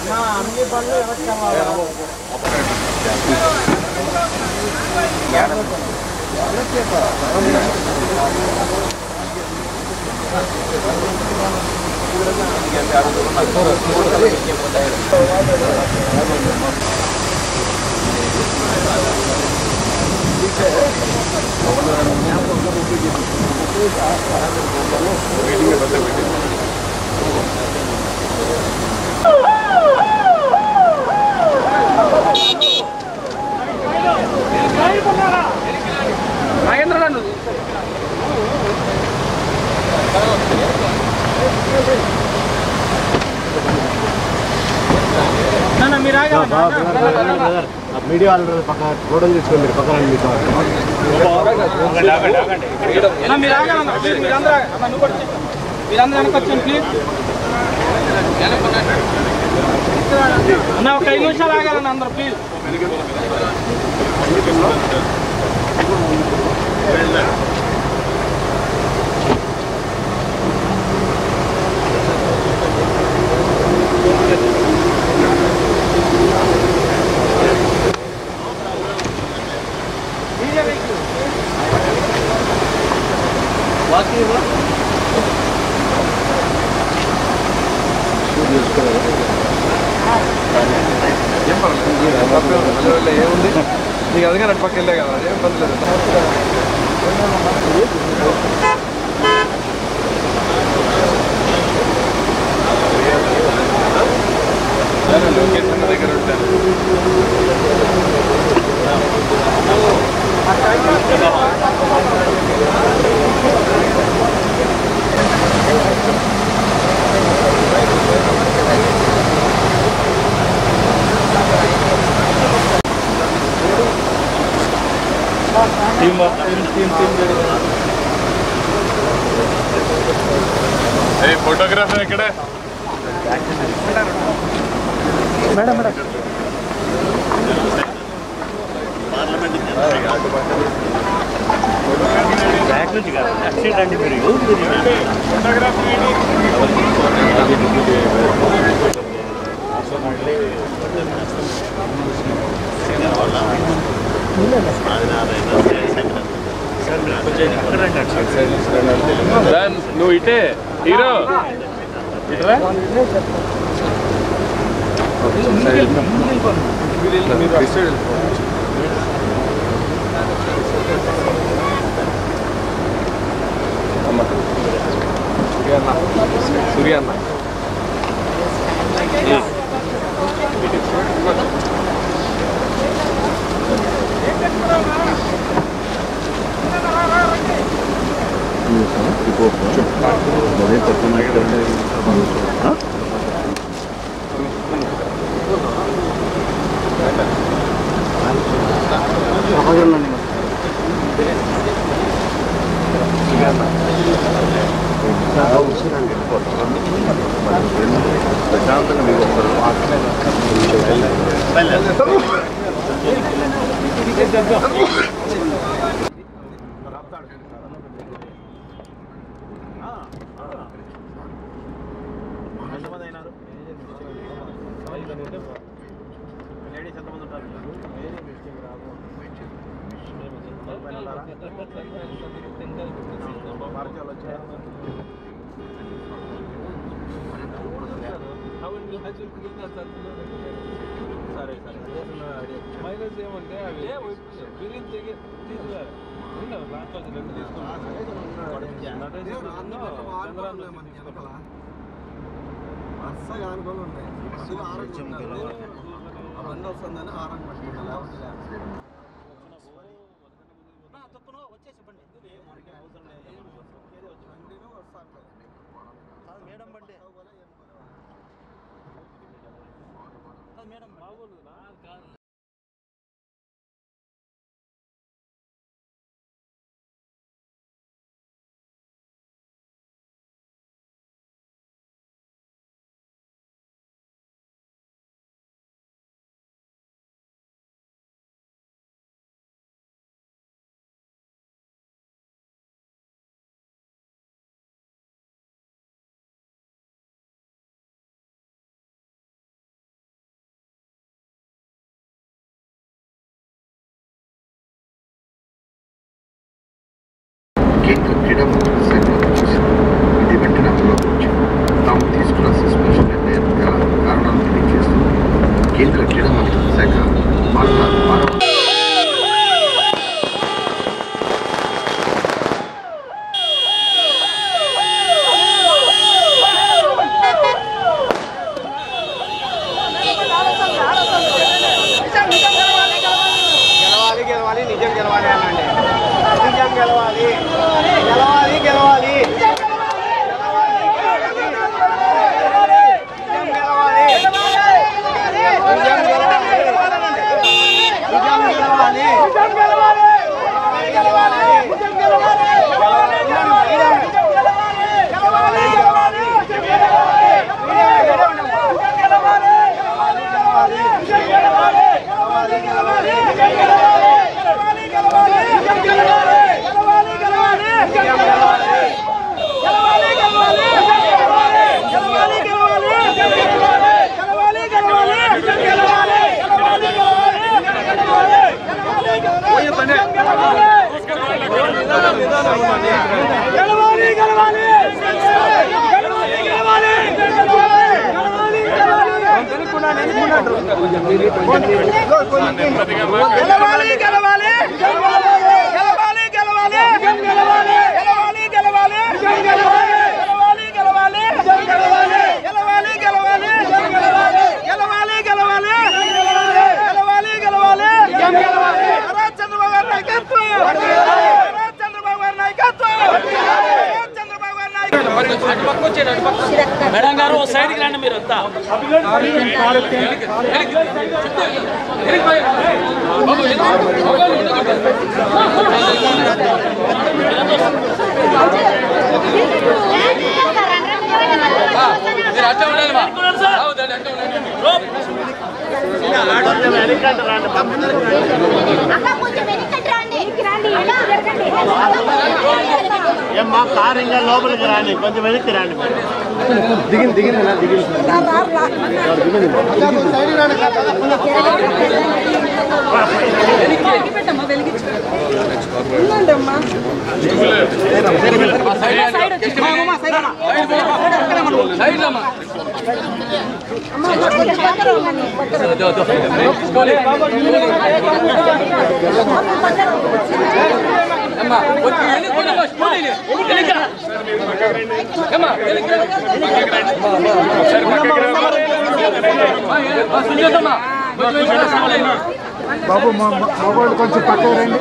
అన్ని పనులు వెనక్కి మీరు మీడియా వాళ్ళు పక్క గోడలు తీసుకొని మీరు పక్కన మీతో మీరు ఆగాలన్న ప్లీజ్ మీరందరూ ఆగ- అన్న, నువ్వు కూడా చెప్పు. మీరందరూ వెనక్కి వచ్చాను ప్లీజ్ అన్న ఒక ఐదు నిమిషాలు ఆగాలన్న అందరూ ప్లీజ్ ఏముంది నీకు అదిగా నటు పక్క వెళ్ళే కదా ఏం పని లేదు లొకేషన్ దగ్గర ఉంటాను ఏ ఫోటోగ్రాఫర్ ఎక్కడ బ్యాక్ నుంచి కాదు యాక్సిడెంట్ అంటే మీరు ఎవరు రాన్, నువ్వు ఇటే హీరో ఇటరా సూర్య అన్న ప్రశాంతంగా మీకు మైనస్ ఏమంటే అవి బిల్లింగ్ తీసుకున్నారు వరుసగా అనుకోని ఉన్నాయి బస్సులు ఆరోగ్యం అవన్నీ వస్తుందని ఆరోగ్యం పట్టుకుంటారు లేకపోతే మేడం బండి మేడం కాదు క్రీడా మంత్రుల శాఖలో చూసింది ఇది వెంటనే అమలులోకి వచ్చింది తాము తీసుకున్న సస్పెన్షన్ నిర్ణయం గల కారణాలు తెలియజేస్తుంది కేంద్ర క్రీడా మంత్రిత్వ శాఖ వార్తా వారం గెలవాలి గెలవాలి నిజం గెలవాలి అనండి నిజం గెలవాలి గెలవాలి గెలవాలి నిజం గెలవాలి నిజం గెలవాలి నిజం గెలవాలి గెలవాలి గెలవాలి గెలవాలి గెలవాలి గెలవాలి గెలవాలి గెలవాలి గెలవాలి గెలవాలి గెలవాలి గెలవాలి గెలవాలి గెలవాలి గెలవాలి గెలవాలి గెలవాలి గెలవాలి గెలవాలి నారా చంద్రబాబు గారి నాయకత్వం నారా చంద్రబాబు గారి నాయకత్వం నారా చంద్రబాబు గారి నాయకత్వం మేడం గారు ఓ సైడ్కి రండి మీరు అంతా అక్క కొంచెం వెనక్కి రండి రండి ఇలా జరగండి ఏమ్మా కారు ఇంకా లోపలికి రాని కొంచెం వెనక్కి రాండి దిగింది దిగింది నా దిగింది బాబు మా మగవాళ్ళు కొంచెం పక్కకు రండి